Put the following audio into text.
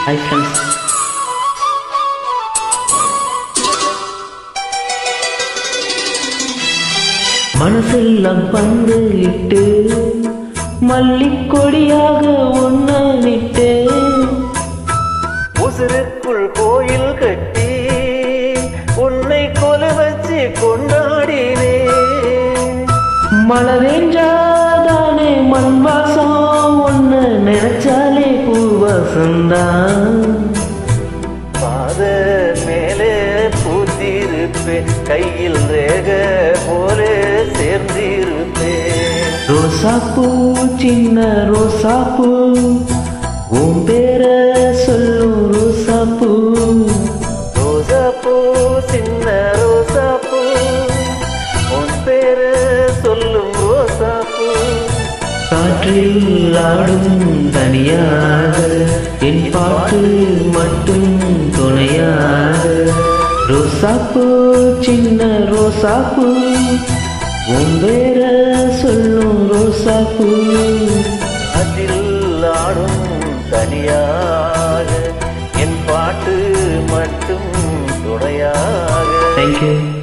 hi friends மனசெல்லாம் பந்து இட்டு மல்லிக்கொடியாக ஒன்னிட்டு உசுருக்குள் கோயில் கட்டி உன்னை கொல வச்சு கொண்டாடினே மலரேஞ்சாதானே மண் வாசம் ஒன்று நினைச்சாலே பூவாசம்தான் பாத மேலே பூத்திருப்பேன் கையில் ரேக போல சேர்ந்திருப்பேன் ரோசாப்பூ சின்ன ரோசாப்பூ உன் பேர சொல்லும் ரோசாப்பூ ரோசாப்பூ சின்ன ரோசாப்பூ உன் பேரு சொல்லும் ரோசாப்பூ காற்றில் ஆடும் தனியாக என் பாட்டு மட்டும் துணையாக ரோசாப்பூ சின்ன ரோசாப்பூ உன் பேர சொல்லும் ரோசாப்பூ அதில் ஆடும் தனியாக என் பாட்டு மட்டும் துணையாக தேங்க்யூ